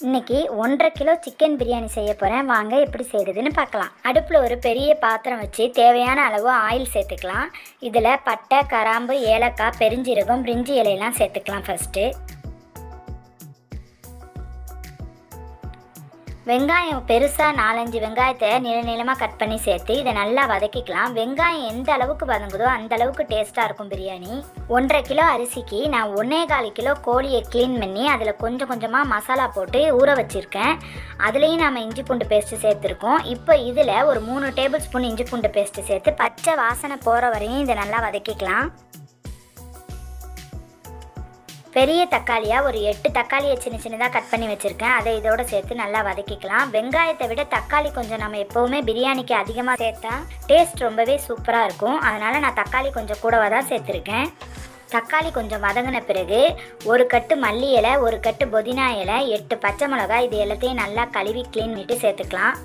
இன்னைக்கு ஒன்றரை kilo chicken biryani செய்ய போகிறேன் வாங்க எப்படி செய்கிறதுன்னு பார்க்கலாம் அடுப்பில் ஒரு பெரிய பாத்திரம் வச்சு தேவையான அளவு ஆயில் சேர்த்துக்கலாம் இதில் பட்டை கராம்பு ஏலக்காய் பெருஞ்சீரகம் பிரிஞ்சி இலையெல்லாம் சேர்த்துக்கலாம் ஃபஸ்ட்டு வெங்காயம் பெருசாக நாலஞ்சு வெங்காயத்தை நீள நீளமாக கட் பண்ணி சேர்த்து இதை நல்லா வதக்கிக்கலாம் வெங்காயம் எந்த அளவுக்கு வதங்குதோ அந்த அளவுக்கு டேஸ்ட்டாக இருக்கும் பிரியாணி ஒன்றரை கிலோ அரிசிக்கு நான் ஒன்றே கால் கிலோ கோழியை க்ளீன் பண்ணி அதில் கொஞ்சம் கொஞ்சமாக மசாலா போட்டு ஊற வச்சுருக்கேன் அதுலேயும் நம்ம இஞ்சி பூண்டு பேஸ்ட்டு சேர்த்துருக்கோம் இப்போ இதில் ஒரு மூணு டேபிள் ஸ்பூன் இஞ்சி பூண்டு பேஸ்ட்டு சேர்த்து பச்சை வாசனை போகிற வரையும் இதை நல்லா வதக்கிக்கலாம் பெரிய தக்காளியாக ஒரு எட்டு தக்காளியை சின்ன சின்னதாக கட் பண்ணி வச்சுருக்கேன் அதை இதோட சேர்த்து நல்லா வதக்கிக்கலாம் வெங்காயத்தை விட தக்காளி கொஞ்சம் நம்ம எப்போவுமே பிரியாணிக்கு அதிகமாக சேர்த்தா டேஸ்ட் ரொம்பவே சூப்பராக இருக்கும் அதனால் நான் தக்காளி கொஞ்சம் கூடவாக தான் சேர்த்துருக்கேன் தக்காளி கொஞ்சம் வதங்கின பிறகு ஒரு கட்டு மல்லி இலை ஒரு கட்டு புதினா இலை எட்டு பச்சை மிளகாய் இது எல்லாத்தையும் நல்லா கழுவி க்ளீன் பண்ணிட்டு சேர்த்துக்கலாம்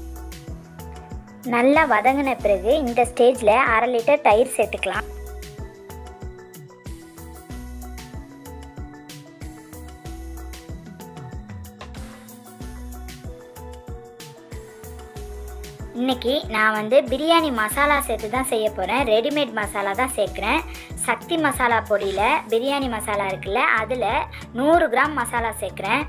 நல்லா வதங்கின பிறகு இந்த ஸ்டேஜில் அரை லிட்டர் தயிர் சேர்த்துக்கலாம் இன்னைக்கு நான் வந்து பிரியாணி மசாலா சேர்த்து தான் செய்ய போகிறேன் ரெடிமேட் மசாலா தான் சேர்க்குறேன் சக்தி மசாலா பொடியில் பிரியாணி மசாலா இருக்குல்ல அதில் நூறு கிராம் மசாலா சேர்க்குறேன்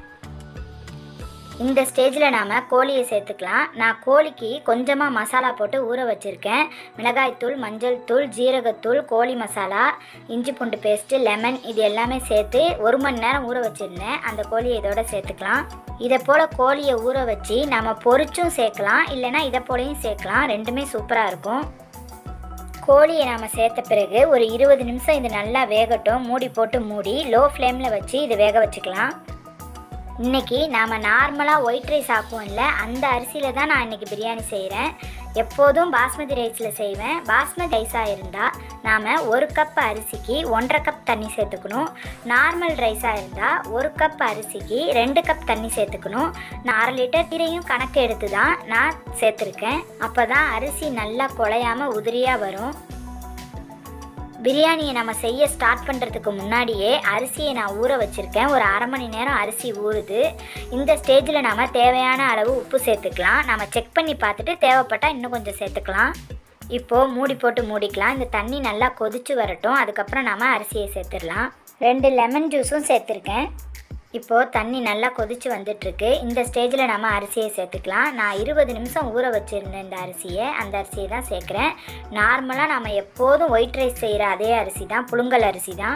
இந்த ஸ்டேஜில் நாம் கோழியை சேர்த்துக்கலாம் நான் கோழிக்கு கொஞ்சமாக மசாலா போட்டு ஊற வச்சுருக்கேன் மிளகாய்த்தூள் மஞ்சள் தூள் ஜீரகத்தூள் கோழி மசாலா இஞ்சி பூண்டு பேஸ்ட்டு லெமன் இது எல்லாமே சேர்த்து ஒரு மணி நேரம் ஊற வச்சுருந்தேன் அந்த கோழியை இதோட சேர்த்துக்கலாம் இதை போல் கோழியை ஊற வச்சு நம்ம பொரிச்சும் சேர்க்கலாம் இல்லைனா இதை போலையும் சேர்க்கலாம் ரெண்டுமே சூப்பராக இருக்கும் கோழியை நாம் சேர்த்த பிறகு ஒரு இருபது நிமிஷம் இது நல்லா வேகட்டும் மூடி போட்டு மூடி லோ ஃப்ளேமில் வச்சு இது வேக வச்சுக்கலாம் இன்றைக்கி நாம் நார்மலாக ஒயிட் ரைஸ் ஆக்குவோம்ல அந்த அரிசியில் தான் நான் இன்றைக்கி பிரியாணி செய்கிறேன் எப்போதும் பாஸ்மதி ரைஸில் செய்வேன் பாஸ்மதி ரைஸாக இருந்தால் நாம் ஒரு கப் அரிசிக்கு ஒன்றரை கப் தண்ணி சேர்த்துக்கணும் நார்மல் ரைஸாக இருந்தால் ஒரு கப் அரிசிக்கு ரெண்டு கப் தண்ணி சேர்த்துக்கணும் நான் அரை லிட்டர் கீரையும் கணக்கு எடுத்து தான் நான் சேர்த்துருக்கேன் அப்போ தான் அரிசி நல்லா குழையாமல் உதிரியாக வரும் பிரியாணியை நம்ம செய்ய ஸ்டார்ட் பண்ணுறதுக்கு முன்னாடியே அரிசியை நான் ஊற வச்சுருக்கேன் ஒரு அரை மணி நேரம் அரிசி ஊறுது இந்த ஸ்டேஜில் நம்ம தேவையான அளவு உப்பு சேர்த்துக்கலாம் நம்ம செக் பண்ணி பார்த்துட்டு தேவைப்பட்டால் இன்னும் கொஞ்சம் சேர்த்துக்கலாம் இப்போது மூடி போட்டு மூடிக்கலாம் இந்த தண்ணி நல்லா கொதிச்சு வரட்டும் அதுக்கப்புறம் நம்ம அரிசியை சேர்த்துடலாம் ரெண்டு லெமன் ஜூஸும் சேர்த்துருக்கேன் இப்போது தண்ணி நல்லா கொதிச்சு வந்துட்டுருக்கு இந்த ஸ்டேஜில் நம்ம அரிசியை சேர்த்துக்கலாம் நான் இருபது நிமிஷம் ஊற வச்சுருந்தேன் இந்த அரிசியை அந்த அரிசியை தான் சேர்க்குறேன் நார்மலாக நம்ம எப்போதும் ஒயிட் ரைஸ் செய்கிற அதே அரிசி தான் புழுங்கல் அரிசி தான்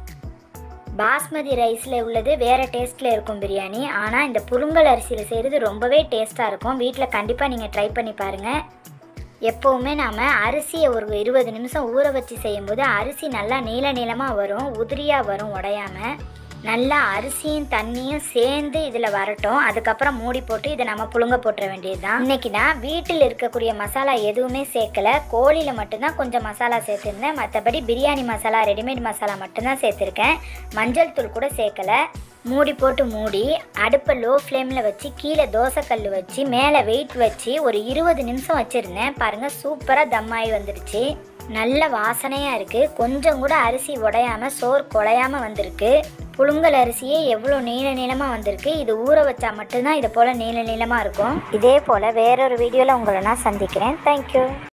பாஸ்மதி ரைஸில் உள்ளது வேறு டேஸ்ட்டில் இருக்கும் பிரியாணி ஆனால் இந்த புழுங்கல் அரிசியில் செய்கிறது ரொம்பவே டேஸ்ட்டாக இருக்கும் வீட்டில் கண்டிப்பாக நீங்கள் ட்ரை பண்ணி பாருங்கள் எப்போவுமே நாம் அரிசியை ஒரு இருபது நிமிஷம் ஊற வச்சு செய்யும்போது அரிசி நல்லா நீள நீளமாக வரும் உதிரியாக வரும் உடையாமல் நல்லா அரிசியும் தண்ணியும் சேர்ந்து இதில் வரட்டும் அதுக்கப்புறம் மூடி போட்டு இதை நம்ம புழுங்க போட்டுற வேண்டியது தான் இன்றைக்கி நான் வீட்டில் இருக்கக்கூடிய மசாலா எதுவுமே சேர்க்கல கோழியில் மட்டும்தான் கொஞ்சம் மசாலா சேர்த்துருந்தேன் மற்றபடி பிரியாணி மசாலா ரெடிமேட் மசாலா மட்டும்தான் சேர்த்துருக்கேன் மஞ்சள் தூள் கூட சேர்க்கல மூடி போட்டு மூடி அடுப்பை லோ ஃப்ளேமில் வச்சு கீழே தோசைக்கல் வச்சு மேலே வெயிட் வச்சு ஒரு இருபது நிமிஷம் வச்சுருந்தேன் பாருங்கள் சூப்பராக தம்மாயி வந்துடுச்சு நல்ல வாசனையாக இருக்குது கொஞ்சம் கூட அரிசி உடையாமல் சோறு குழையாமல் வந்திருக்கு புழுங்கல் அரிசியே எவ்வளோ நீள நீளமாக வந்திருக்கு இது ஊற வச்சா மட்டும்தான் இதை போல் நீள நீளமாக இருக்கும் இதே போல் வேறொரு வீடியோவில் உங்களை நான் சந்திக்கிறேன் தேங்க்யூ